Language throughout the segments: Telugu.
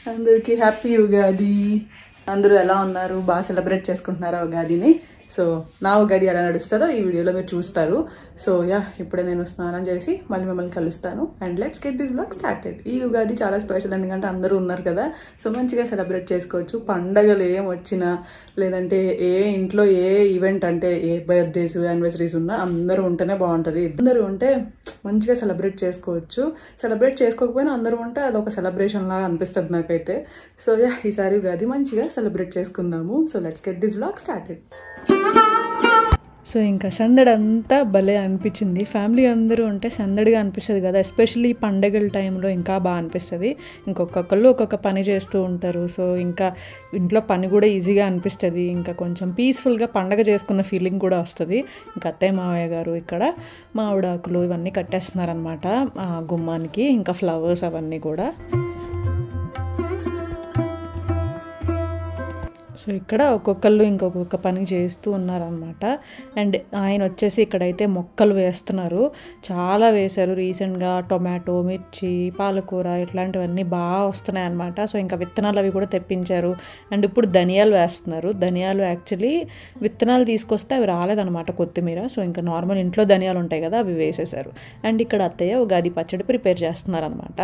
అందరికీ హ్యాపీ ఉగాది అందరూ ఎలా ఉన్నారు బాగా సెలబ్రేట్ చేసుకుంటున్నారా ఉగాదిని సో నా ఉగాది ఎలా నడుస్తుందో ఈ వీడియోలో మీరు చూస్తారు సో యా ఇప్పుడే నేను స్నానం చేసి మళ్ళీ మిమ్మల్ని కలుస్తాను and let's get this blog started ఈ ఉగాది చాలా స్పెషల్ ఎందుకంటే అందరూ ఉన్నారు కదా సో మంచిగా సెలబ్రేట్ చేసుకోవచ్చు పండగలు ఏం వచ్చినా లేదంటే ఏ ఇంట్లో ఏ ఈవెంట్ అంటే ఏ బర్త్డేస్ యానివర్సరీస్ ఉన్నా అందరూ ఉంటేనే బాగుంటుంది అందరూ ఉంటే మంచిగా సెలబ్రేట్ చేసుకోవచ్చు సెలబ్రేట్ చేసుకోకపోయినా అందరూ ఉంటే అదొక సెలబ్రేషన్ లాగా అనిపిస్తుంది నాకైతే సో యా ఈసారి ఉగాది మంచిగా సెలబ్రేట్ చేసుకుందాము so let's get this blog started so ఇంకా సందడి అంతా భలే అనిపించింది ఫ్యామిలీ అందరూ ఉంటే సందడిగా అనిపిస్తుంది కదా ఎస్పెషల్లీ పండగల టైంలో ఇంకా బాగా అనిపిస్తుంది ఇంకొకళ్ళు ఒక్కొక్క పని చేస్తూ ఉంటారు సో ఇంకా ఇంట్లో పని కూడా ఈజీగా అనిపిస్తుంది ఇంకా కొంచెం పీస్ఫుల్గా పండగ చేసుకున్న ఫీలింగ్ కూడా వస్తుంది ఇంకా అత్తయ్య మావయ్య గారు ఇక్కడ మామిడాకులు ఇవన్నీ కట్టేస్తున్నారనమాట గుమ్మానికి ఇంకా ఫ్లవర్స్ అవన్నీ కూడా సో ఇక్కడ ఒక్కొక్కళ్ళు ఇంకొక పని చేస్తూ ఉన్నారనమాట అండ్ ఆయన వచ్చేసి ఇక్కడైతే మొక్కలు వేస్తున్నారు చాలా వేశారు రీసెంట్గా టొమాటో మిర్చి పాలకూర ఇట్లాంటివన్నీ బాగా వస్తున్నాయి అనమాట సో ఇంకా విత్తనాలు అవి కూడా తెప్పించారు అండ్ ఇప్పుడు ధనియాలు వేస్తున్నారు ధనియాలు యాక్చువల్లీ విత్తనాలు తీసుకొస్తే అవి రాలేదన్నమాట కొత్తిమీర సో ఇంకా నార్మల్ ఇంట్లో ధనియాలు ఉంటాయి కదా అవి వేసేసారు అండ్ ఇక్కడ అత్తయ్య ఉగాది పచ్చడి ప్రిపేర్ చేస్తున్నారనమాట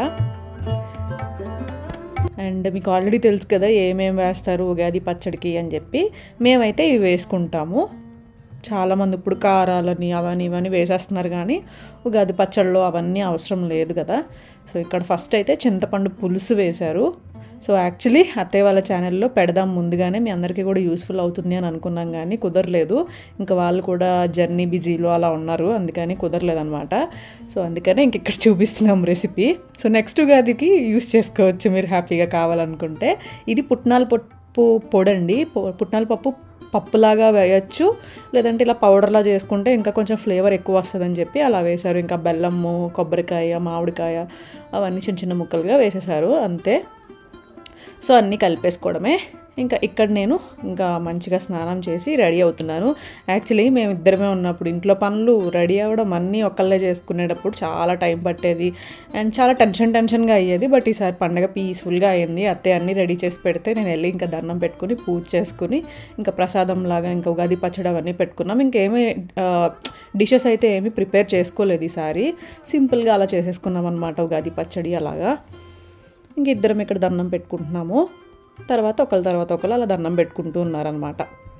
అండ్ మీకు ఆల్రెడీ తెలుసు కదా ఏమేమి వేస్తారు ఉగాది పచ్చడికి అని చెప్పి మేమైతే ఇవి వేసుకుంటాము చాలామంది ఇప్పుడు కారాలని అవన్నీ ఇవన్నీ వేసేస్తున్నారు కానీ ఉగాది పచ్చడిలో అవన్నీ అవసరం లేదు కదా సో ఇక్కడ ఫస్ట్ అయితే చింతపండు పులుసు వేశారు సో యాక్చువల్లీ అత్తయ్య వాళ్ళ ఛానల్లో పెడదాం ముందుగానే మీ అందరికీ కూడా యూస్ఫుల్ అవుతుంది అని అనుకున్నాం కానీ కుదరలేదు ఇంకా వాళ్ళు కూడా జర్నీ బిజీలో అలా ఉన్నారు అందుకని కుదరలేదనమాట సో అందుకనే ఇంక ఇక్కడ చూపిస్తున్నాం రెసిపీ సో నెక్స్ట్ ఉగాదికి యూస్ చేసుకోవచ్చు మీరు హ్యాపీగా కావాలనుకుంటే ఇది పుట్నాల పప్పు పొడండి పుట్నాల పప్పు పప్పులాగా వేయచ్చు లేదంటే ఇలా పౌడర్లా చేసుకుంటే ఇంకా కొంచెం ఫ్లేవర్ ఎక్కువ వస్తుందని చెప్పి అలా వేశారు ఇంకా బెల్లము కొబ్బరికాయ మామిడికాయ అవన్నీ చిన్న చిన్న ముక్కలుగా వేసేసారు అంతే సో అన్నీ కలిపేసుకోవడమే ఇంకా ఇక్కడ నేను ఇంకా మంచిగా స్నానం చేసి రెడీ అవుతున్నాను యాక్చువల్లీ మేము ఇద్దరమే ఉన్నప్పుడు ఇంట్లో పనులు రెడీ అవ్వడం అన్నీ ఒక్కళ్ళే చేసుకునేటప్పుడు చాలా టైం పట్టేది అండ్ చాలా టెన్షన్ టెన్షన్గా అయ్యేది బట్ ఈసారి పండగ పీస్ఫుల్గా అయింది అత్తయ్య అన్నీ రెడీ చేసి పెడితే నేను వెళ్ళి ఇంకా దండం పెట్టుకుని పూజ చేసుకుని ఇంకా ప్రసాదం లాగా ఇంకా ఉగాది పచ్చడి అవన్నీ పెట్టుకున్నాం ఇంకేమీ డిషెస్ అయితే ఏమీ ప్రిపేర్ చేసుకోలేదు ఈసారి సింపుల్గా అలా చేసేసుకున్నాం అనమాట ఉగాది పచ్చడి అలాగా ఇంక ఇద్దరం ఇక్కడ దండం పెట్టుకుంటున్నాము తర్వాత ఒకళ్ళ తర్వాత ఒకళ్ళు అలా దండం పెట్టుకుంటూ ఉన్నారనమాట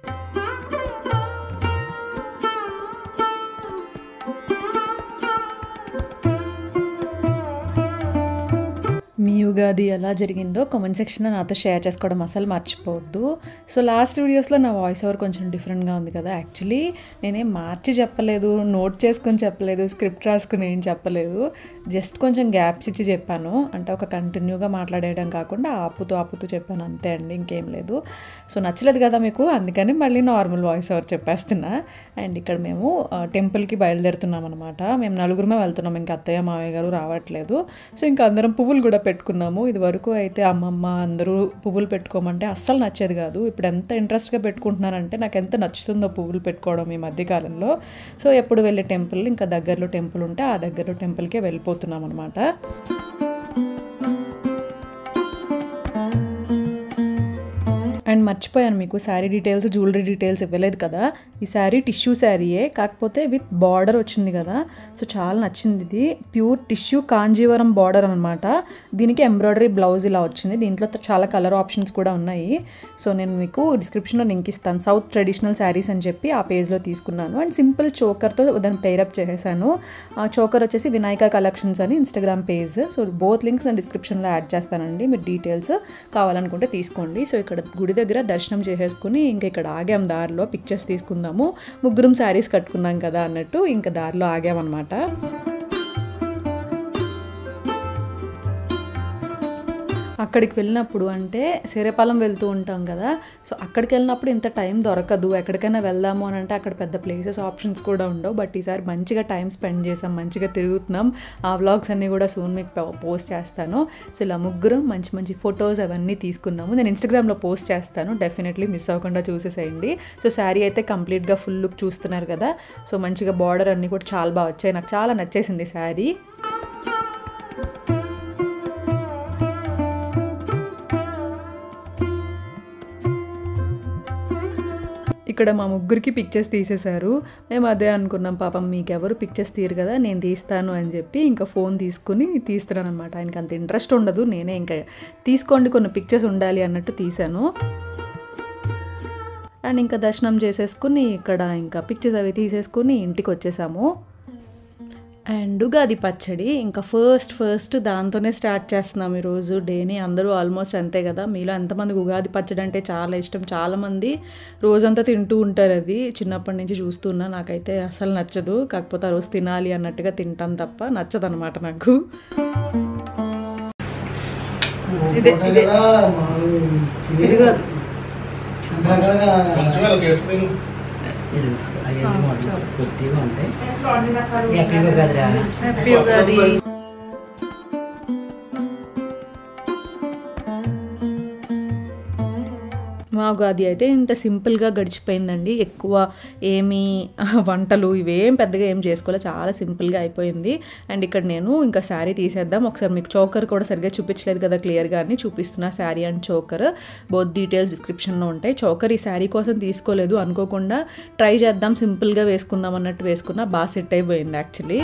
మీ ఉగాది ఎలా జరిగిందో కామెంట్ సెక్షన్లో నాతో షేర్ చేసుకోవడం అసలు మర్చిపోవద్దు సో లాస్ట్ వీడియోస్లో నా వాయిస్ ఓవర్ కొంచెం డిఫరెంట్గా ఉంది కదా యాక్చువల్లీ నేనేం మార్చి చెప్పలేదు నోట్ చేసుకొని చెప్పలేదు స్క్రిప్ట్ రాసుకుని ఏం చెప్పలేదు జస్ట్ కొంచెం గ్యాప్స్ ఇచ్చి చెప్పాను అంటే ఒక కంటిన్యూగా మాట్లాడేయడం కాకుండా ఆపుతూ ఆపుతూ చెప్పాను అంతే అండి ఇంకేం లేదు సో నచ్చలేదు కదా మీకు అందుకని మళ్ళీ నార్మల్ వాయిస్ ఓవర్ చెప్పేస్తున్నా అండ్ ఇక్కడ మేము టెంపుల్కి బయలుదేరుతున్నాం అనమాట మేము నలుగురమే వెళ్తున్నాం ఇంకా అత్తయ్య మావయ్య గారు రావట్లేదు సో ఇంకా అందరం పువ్వులు కూడా పెట్టుకున్నాము ఇది వరకు అయితే అమ్మమ్మ అందరూ పువ్వులు పెట్టుకోమంటే అస్సలు నచ్చేది కాదు ఇప్పుడు ఎంత ఇంట్రెస్ట్గా పెట్టుకుంటున్నానంటే నాకు ఎంత నచ్చుతుందో పువ్వులు పెట్టుకోవడం ఈ మధ్యకాలంలో సో ఎప్పుడు వెళ్ళే టెంపుల్ ఇంకా దగ్గరలో టెంపుల్ ఉంటే ఆ దగ్గరలో టెంపుల్కే వెళ్ళిపోతున్నాం అనమాట అండ్ మర్చిపోయాను మీకు శారీ డీటెయిల్స్ జ్యువెలరీ డీటెయిల్స్ ఇవ్వలేదు కదా ఈ శారీ టిష్యూ శారీయే కాకపోతే విత్ బార్డర్ వచ్చింది కదా సో చాలా నచ్చింది ఇది ప్యూర్ టిష్యూ కాంజీవరం బార్డర్ అనమాట దీనికి ఎంబ్రాయిడరీ బ్లౌజ్ ఇలా వచ్చింది దీంట్లో చాలా కలర్ ఆప్షన్స్ కూడా ఉన్నాయి సో నేను మీకు డిస్క్రిప్షన్లో లింక్ ఇస్తాను సౌత్ ట్రెడిషనల్ శారీస్ అని చెప్పి ఆ పేజ్లో తీసుకున్నాను అండ్ సింపుల్ చోకర్తో దాన్ని పేరప్ చేసేసాను ఆ చోకర్ వచ్చేసి వినాయక కలెక్షన్స్ అని Instagram page so both links నేను డిస్క్రిప్షన్లో యాడ్ చేస్తానండి మీరు డీటెయిల్స్ కావాలనుకుంటే తీసుకోండి సో ఇక్కడ గుడి దగ్గర దర్శనం చేసేసుకుని ఇంకా ఇక్కడ ఆగాం దారిలో పిక్చర్స్ తీసుకుందాము ముగ్గురం శారీస్ కట్టుకున్నాం కదా అన్నట్టు ఇంకా దారిలో ఆగామన్నమాట అక్కడికి వెళ్ళినప్పుడు అంటే సేరేపాలెం వెళ్తూ ఉంటాం కదా సో అక్కడికి వెళ్ళినప్పుడు ఇంత టైం దొరకదు ఎక్కడికైనా వెళ్దాము అని అంటే అక్కడ పెద్ద ప్లేసెస్ ఆప్షన్స్ కూడా ఉండవు బట్ ఈసారి మంచిగా టైం స్పెండ్ చేసాం మంచిగా తిరుగుతున్నాం ఆ వ్లాగ్స్ అన్నీ కూడా సూన్ మీకు పోస్ట్ చేస్తాను సో ఇలా ముగ్గురు మంచి మంచి ఫొటోస్ అవన్నీ తీసుకున్నాము నేను ఇన్స్టాగ్రామ్లో పోస్ట్ చేస్తాను డెఫినెట్లీ మిస్ అవ్వకుండా చూసేసేయండి సో శారీ అయితే కంప్లీట్గా ఫుల్ లుక్ చూస్తున్నారు కదా సో మంచిగా బార్డర్ అన్నీ కూడా చాలా బాగా వచ్చాయి నాకు చాలా నచ్చేసింది శారీ ఇక్కడ మా ముగ్గురికి పిక్చర్స్ తీసేశారు మేము అదే అనుకున్నాం పాపం మీకెవరు పిక్చర్స్ తీరు కదా నేను తీస్తాను అని చెప్పి ఇంకా ఫోన్ తీసుకుని తీస్తున్నాను అనమాట ఆయనకి అంత ఇంట్రెస్ట్ ఉండదు నేనే ఇంకా తీసుకోండి కొన్ని పిక్చర్స్ ఉండాలి అన్నట్టు తీశాను అండ్ ఇంకా దర్శనం చేసేసుకుని ఇక్కడ ఇంకా పిక్చర్స్ అవి తీసేసుకుని ఇంటికి వచ్చేసాము అండ్ ఉగాది పచ్చడి ఇంకా ఫస్ట్ ఫస్ట్ దాంతోనే స్టార్ట్ చేస్తున్నాం ఈరోజు డేని అందరూ ఆల్మోస్ట్ అంతే కదా మీలో ఎంతమందికి ఉగాది పచ్చడి అంటే చాలా ఇష్టం చాలామంది రోజంతా తింటూ ఉంటారు అది చిన్నప్పటి నుంచి చూస్తున్నా నాకైతే అసలు నచ్చదు కాకపోతే ఆ రోజు తినాలి అన్నట్టుగా తింటాను తప్ప నచ్చదు అనమాట నాకు ఇదే ఇదే ఇది కాదు కొద్దిగా ఉంటాయి హ్యాపీగా కదరా హ్యాపీ ఉగాది మా ఉగాది అయితే ఇంత సింపుల్గా గడిచిపోయిందండి ఎక్కువ ఏమీ వంటలు ఇవేం పెద్దగా ఏం చేసుకోలే చాలా సింపుల్గా అయిపోయింది అండ్ ఇక్కడ నేను ఇంకా శారీ తీసేద్దాం ఒకసారి మీకు చోకర్ కూడా సరిగ్గా చూపించలేదు కదా క్లియర్గా అని చూపిస్తున్నా sari and choker both details డిస్క్రిప్షన్లో ఉంటాయి చోకర్ ఈ శారీ కోసం తీసుకోలేదు అనుకోకుండా ట్రై చేద్దాం సింపుల్గా వేసుకుందాం అన్నట్టు వేసుకున్నా బాగా సెట్ అయిపోయింది యాక్చువల్లీ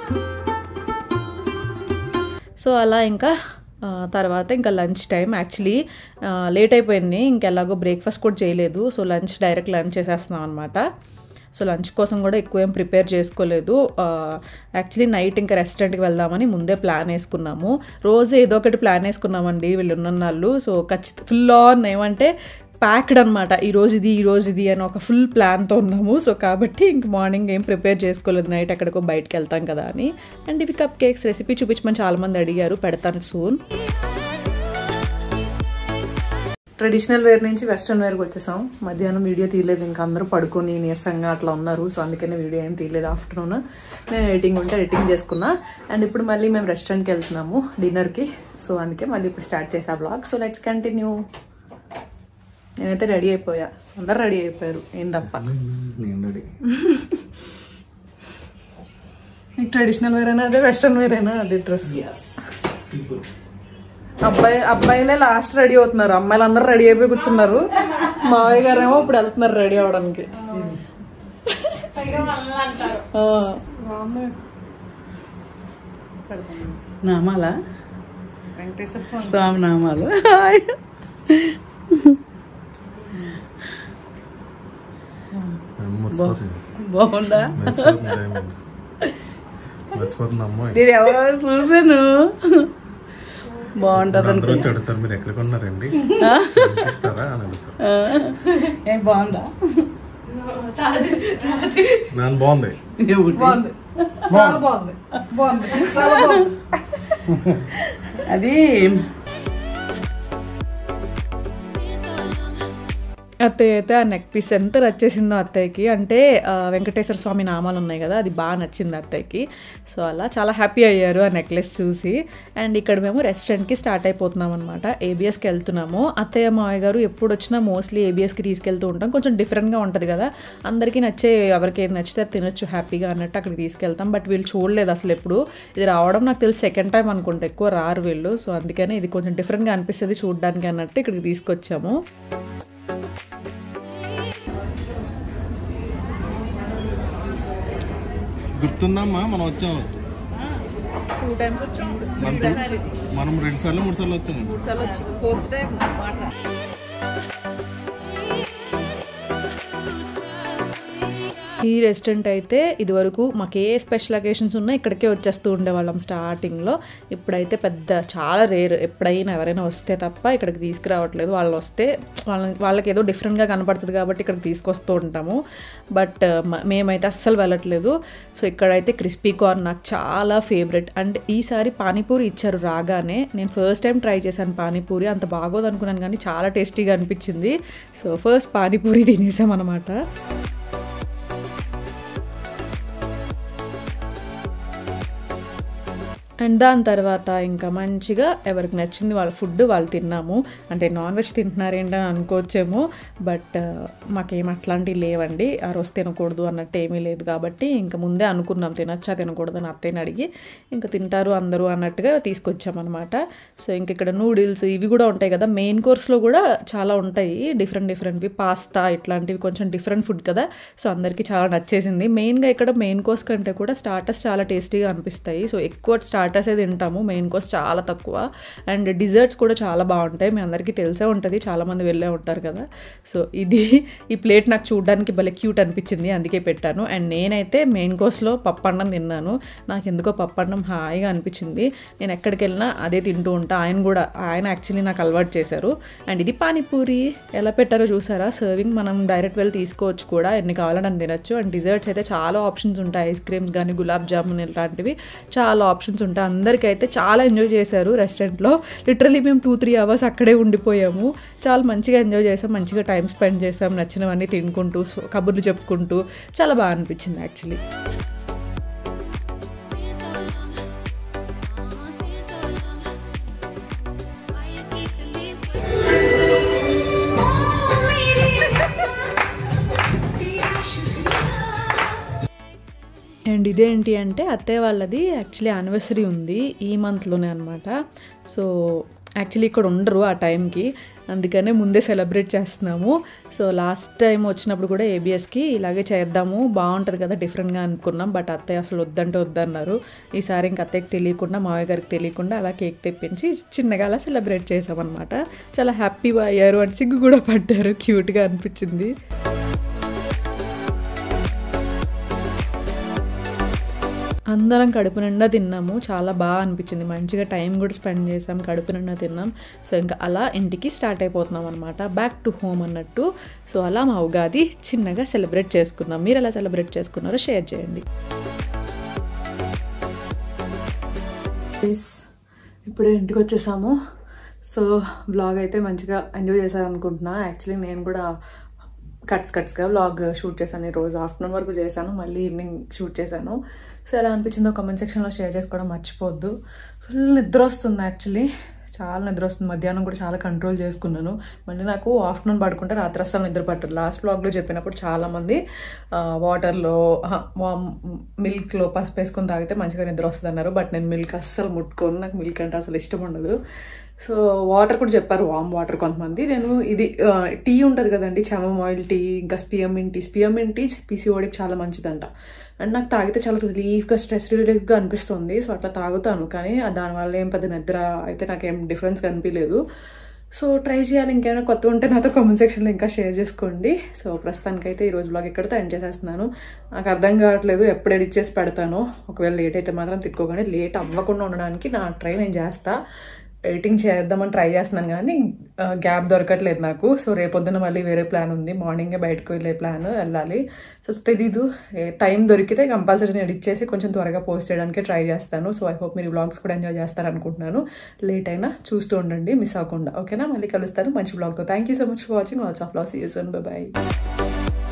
సో అలా ఇంకా ఆ, తర్వాత ఇంకా లంచ్ టైం యాక్చువల్లీ లేట్ అయిపోయింది ఇంకెలాగో బ్రేక్ఫాస్ట్ కూడా చేయలేదు సో లంచ్ డైరెక్ట్ లంచ్ చేసేస్తున్నాం అనమాట సో లంచ్ కోసం కూడా ఎక్కువ ఏం ప్రిపేర్ చేసుకోలేదు యాక్చువల్లీ నైట్ ఇంకా రెస్టారెంట్కి వెళ్దామని ముందే ప్లాన్ వేసుకున్నాము రోజు ఏదో ఒకటి ప్లాన్ వేసుకున్నామండి వీళ్ళు ఉన్న వాళ్ళు సో ఖచ్చితంగా ఫుల్ ఆన్ ఏమంటే ప్యాక్డ్ అనమాట ఈరోజు ఇది ఈరోజు ఇది అని ఒక ఫుల్ ప్లాన్తో ఉన్నాము సో కాబట్టి ఇంక మార్నింగ్ ఏం ప్రిపేర్ చేసుకోలేదు నైట్ ఎక్కడికో బయటకు వెళ్తాం కదా అని అండ్ ఇవి కప్ కేక్స్ రెసిపీ చూపించమని చాలామంది అడిగారు పెడతాను సూన్ ట్రెడిషనల్ వేర్ నుంచి వెస్ట్రన్ వేర్కి వచ్చేసాం మధ్యాహ్నం వీడియో తీయలేదు ఇంకా అందరూ పడుకొని నీరసంగా అట్లా ఉన్నారు సో అందుకనే వీడియో ఏం తీయలేదు ఆఫ్టర్నూన్ నేను ఎడిటింగ్ ఉంటే ఎడిటింగ్ చేసుకున్నా అండ్ ఇప్పుడు మళ్ళీ మేము రెస్టారెంట్కి వెళ్తున్నాము డిన్నర్కి సో అందుకే మళ్ళీ ఇప్పుడు స్టార్ట్ చేసా బ్లాగ్ సో లెట్స్ కంటిన్యూ నేనైతే రెడీ అయిపోయా అందరు రెడీ అయిపోయారు ఏం తప్ప నేను రెడీ మీకు ట్రెడిషనల్ వేరేనా అదే వెస్ట్రన్ వేరేనా అదే డ్రెస్ సింపుల్ అబ్బాయి అబ్బాయిలే లాస్ట్ రెడీ అవుతున్నారు అమ్మాయిలు అందరూ రెడీ అయిపోయి కూర్చున్నారు మావయ్య గారేమో ఇప్పుడు వెళ్తున్నారు రెడీ అవడానికి ఆ. నామాల వెంకటేశ్వర స్వామి. స్వామి నామాలు హాయ్. మర్చిపోతుంది బాగుందా మర్చిపోతుంది diamond. మర్చిపోతుంది అమ్మాయి నేను ఎవరు చూసాను బాగుంటది అందరూ అనుకో వచ్చి అడుగుతారు మీరు ఎక్కడ కొన్నారండి ఇస్తారా అని అడుగుతారు ఏం బాగుందా నాన్న బాగుంది ఒకటి. బాగుంది చాలా బాగుంది బాగుంది చాలా బాగుంది అది అత్తయ్య అయితే ఆ నెక్ పీస్ ఎంత నచ్చేసిందో అత్తయ్యకి అంటే ఆ, వెంకటేశ్వర స్వామి నామాలు ఉన్నాయి కదా అది బాగా నచ్చింది అత్తయ్యకి సో అలా చాలా హ్యాపీ అయ్యారు ఆ నెక్లెస్ చూసి అండ్ ఇక్కడ మేము రెస్టారెంట్కి స్టార్ట్ అయిపోతున్నాం అనమాట ఏబిఎస్కి వెళ్తున్నాము అత్తయ్య మావయ్య గారు ఎప్పుడు వచ్చినా మోస్ట్లీ ఏబిఎస్కి తీసుకెళ్తూ ఉంటాం కొంచెం డిఫరెంట్గా ఉంటుంది కదా అందరికీ నచ్చే ఎవరికి ఏది నచ్చితే అది తినొచ్చు హ్యాపీగా అన్నట్టు అక్కడికి తీసుకెళ్తాం బట్ వీళ్ళు చూడలేదు అసలు ఎప్పుడు ఇది రావడం నాకు తెలిసి సెకండ్ టైం అనుకుంటా ఎక్కువ రారు వీళ్ళు సో అందుకని ఇది కొంచెం డిఫరెంట్గా అనిపిస్తుంది చూడడానికి అన్నట్టు ఇక్కడికి తీసుకొచ్చాము గుర్తుందమ్మా మనం వచ్చాం టూ టైమ్స్ వచ్చాం మనం మనం రెండు సార్లు మూడు సార్లు వచ్చాము మూడు సార్లు వచ్చి ఫోర్త్ టైం ఈ రెస్టారెంట్ అయితే ఇదివరకు మాకు ఏ స్పెషల్ అకేషన్స్ ఉన్నా ఇక్కడికే వచ్చేస్తూ ఉండేవాళ్ళం స్టార్టింగ్లో ఇప్పుడైతే పెద్ద చాలా రేర్ ఎప్పుడైనా ఎవరైనా వస్తే తప్ప ఇక్కడికి తీసుకురావట్లేదు వాళ్ళు వస్తే వాళ్ళ వాళ్ళకి ఏదో డిఫరెంట్గా కనపడుతుంది కాబట్టి ఇక్కడికి తీసుకొస్తూ ఉంటాము బట్ మ- మేమైతే అస్సలు వెళ్ళట్లేదు సో ఇక్కడైతే క్రిస్పీ కార్న్ నాకు చాలా ఫేవరెట్ అండ్ ఈసారి పానీపూరి ఇచ్చారు రాగానే నేను ఫస్ట్ టైం ట్రై చేశాను పానీపూరి అంత బాగోదు అనుకున్నాను కానీ చాలా టేస్టీగా అనిపించింది సో ఫస్ట్ పానీపూరి తినేసాం అనమాట అండ్ దాని తర్వాత ఇంకా మంచిగా ఎవరికి నచ్చింది వాళ్ళ ఫుడ్ వాళ్ళు తిన్నాము అంటే నాన్ వెజ్ తింటున్నారేంటి అని అనుకోవచ్చేమో బట్ మాకేం అట్లాంటివి లేవండి ఆ రోజు తినకూడదు అన్నట్టు ఏమీ లేదు కాబట్టి ఇంకా ముందే అనుకున్నాం తినచ్చా తినకూడదు అని అత్తయ్యని అడిగి ఇంకా తింటారు అందరూ అన్నట్టుగా తీసుకొచ్చామన్నమాట సో ఇంక ఇక్కడ నూడిల్స్ ఇవి కూడా ఉంటాయి కదా మెయిన్ కోర్స్లో కూడా చాలా ఉంటాయి డిఫరెంట్ డిఫరెంట్వి పాస్తా ఇట్లాంటివి కొంచెం డిఫరెంట్ ఫుడ్ కదా సో అందరికీ చాలా నచ్చేసింది మెయిన్గా ఇక్కడ మెయిన్ కోర్స్ కంటే కూడా స్టార్టర్స్ చాలా టేస్టీగా అనిపిస్తాయి సో ఎక్కువ స్టార్టర్సే తింటాము మెయిన్ కోర్స్ చాలా తక్కువ అండ్ డిజర్ట్స్ కూడా చాలా బాగుంటాయి మీ అందరికీ తెలిసే ఉంటుంది చాలామంది వెళ్ళే ఉంటారు కదా సో ఇది ఈ ప్లేట్ నాకు చూడడానికి భలే క్యూట్ అనిపించింది అందుకే పెట్టాను అండ్ నేనైతే మెయిన్ కోర్స్లో పప్పన్నం తిన్నాను నాకు ఎందుకో పప్పన్నం హాయిగా అనిపించింది నేను ఎక్కడికి వెళ్ళినా అదే తింటూ ఉంటా ఆయన కూడా ఆయన యాక్చువల్లీ నాకు అలవాటు చేశారు అండ్ ఇది పానీపూరి ఎలా పెట్టారో చూసారా సర్వింగ్ మనం డైరెక్ట్ వెళ్ళి తీసుకోవచ్చు కూడా ఎన్ని కావాలని అని తినచ్చు అండ్ డిజర్ట్స్ అయితే చాలా ఆప్షన్స్ ఉంటాయి ఐస్ క్రీమ్స్ కానీ గులాబ్ జామున్ ఇలాంటివి చాలా ఆప్షన్స్ ఉంటాయి అందరికీ అయితే చాలా ఎంజాయ్ చేశారు రెస్టారెంట్లో లిటరలీ మేము టూ త్రీ అవర్స్ అక్కడే ఉండిపోయాము చాలా మంచిగా ఎంజాయ్ చేసాం మంచిగా టైం స్పెండ్ చేసాం నచ్చినవన్నీ తినుకుంటూ సో- కబుర్లు చెప్పుకుంటూ చాలా బాగా అనిపించింది actually Been so long, oh, been so long. Why you keeping me waiting? And ఇదేంటి అంటే అత్తయ్య వాళ్ళది యాక్చువల్లీ యానివర్సరీ ఉంది ఈ మంత్లోనే అనమాట సో యాక్చువల్లీ ఇక్కడ ఉండరు ఆ టైంకి అందుకనే ముందే సెలబ్రేట్ చేస్తున్నాము సో లాస్ట్ టైం వచ్చినప్పుడు కూడా ఏబిఎస్కి ఇలాగే చేద్దాము బాగుంటుంది కదా డిఫరెంట్గా అనుకున్నాం బట్ అత్తయ్య అసలు వద్దంటే వద్దన్నారు ఈసారి ఇంక అత్తయ్యకి తెలియకుండా మావయ్య గారికి తెలియకుండా అలా కేక్ తెప్పించి చిన్నగా అలా సెలబ్రేట్ చేసామన్నమాట చాలా హ్యాపీగా అయ్యారు అని సిగ్గు కూడా పడ్డారు క్యూట్గా అనిపించింది అందరం కడుపు నిండా తిన్నాము చాలా బాగా అనిపించింది మంచిగా టైం కూడా స్పెండ్ చేసాం కడుపు నిండా తిన్నాం సో ఇంకా అలా ఇంటికి స్టార్ట్ అయిపోతున్నాం అనమాట బ్యాక్ టు హోమ్ అన్నట్టు సో అలా మా ఉగాది చిన్నగా సెలబ్రేట్ చేసుకున్నాం మీరు ఎలా సెలబ్రేట్ చేసుకున్నారో షేర్ చేయండి ఇప్పుడే ఇంటికి వచ్చేసాము సో బ్లాగ్ అయితే మంచిగా ఎంజాయ్ చేశాను అనుకుంటున్నా యాక్చువల్లీ నేను కూడా కట్స్ కట్స్గా వ్లాగ్ షూట్ చేశాను ఈ రోజు ఆఫ్టర్నూన్ వరకు చేశాను మళ్ళీ ఈవినింగ్ షూట్ చేశాను సో ఎలా అనిపించిందో కామెంట్ సెక్షన్లో షేర్ చేసుకోవడం మర్చిపోవద్దు ఫుల్ నిద్ర వస్తుంది యాక్చువల్లీ చాలా నిద్ర వస్తుంది మధ్యాహ్నం కూడా చాలా కంట్రోల్ చేసుకున్నాను మళ్ళీ నాకు ఆఫ్టర్నూన్ పడుకుంటే రాత్రి అస్సలు నిద్ర పట్టదు లాస్ట్ వ్లాగ్లో చెప్పినప్పుడు చాలామంది వాటర్లో మిల్క్లో పసుపు వేసుకొని తాగితే మంచిగా నిద్ర వస్తుంది అన్నారు బట్ నేను మిల్క్ అస్సలు ముట్టుకోను నాకు మిల్క్ అంటే అసలు ఇష్టం ఉండదు సో వాటర్ కూడా చెప్పారు వామ్ వాటర్ కొంతమంది నేను ఇది టీ ఉంటుంది కదండి చమమ్ ఆయిల్ టీ ఇంకా స్పియమిన్ టీ స్పియమిన్ టీ పీసీఓడికి చాలా మంచిదంట అండ్ నాకు తాగితే చాలా రిలీఫ్గా స్ట్రెస్ రిలీఫ్గా అనిపిస్తుంది సో అట్లా తాగుతాను కానీ ఆ దానివల్ల ఏం పెద్ద నిద్ర అయితే నాకేం డిఫరెన్స్ కనిపించలేదు సో ట్రై చేయాలి ఇంకేమైనా కొత్త ఉంటే నాతో కామెంట్ సెక్షన్లో ఇంకా షేర్ చేసుకోండి సో ప్రస్తుతానికైతే ఈ రోజు బ్లాగ్ ఇక్కడితో ఎండ్ చేసేస్తున్నాను నాకు అర్థం కావట్లేదు ఎప్పుడు ఎడిట్ చేసి పెడతాను ఒకవేళ లేట్ అయితే మాత్రం తిట్టుకోగానే లేట్ అవ్వకుండా ఉండడానికి నా ట్రై నేను చేస్తా ఎడిటింగ్ చేద్దామని ట్రై చేస్తున్నాను కానీ గ్యాప్ దొరకట్లేదు నాకు సో రేపొద్దున మళ్ళీ వేరే ప్లాన్ ఉంది మార్నింగే బయటకు వెళ్ళే ప్లాన్ వెళ్ళాలి సో తెలీదు టైం దొరికితే కంపల్సరీ ఎడిట్ చేసి కొంచెం త్వరగా పోస్ట్ చేయడానికి ట్రై చేస్తాను సో ఐ హోప్ మీరు వ్లాగ్స్ కూడా ఎంజాయ్ చేస్తారు అనుకుంటున్నాను లేట్ అయినా చూస్తూ ఉండండి మిస్ అవ్వకుండా ఓకేనా మళ్ళీ కలుస్తాను మంచి వ్లాగ్తో thank you so much for watching also ఆఫ్ లాస్ యూస్ బై బాయ్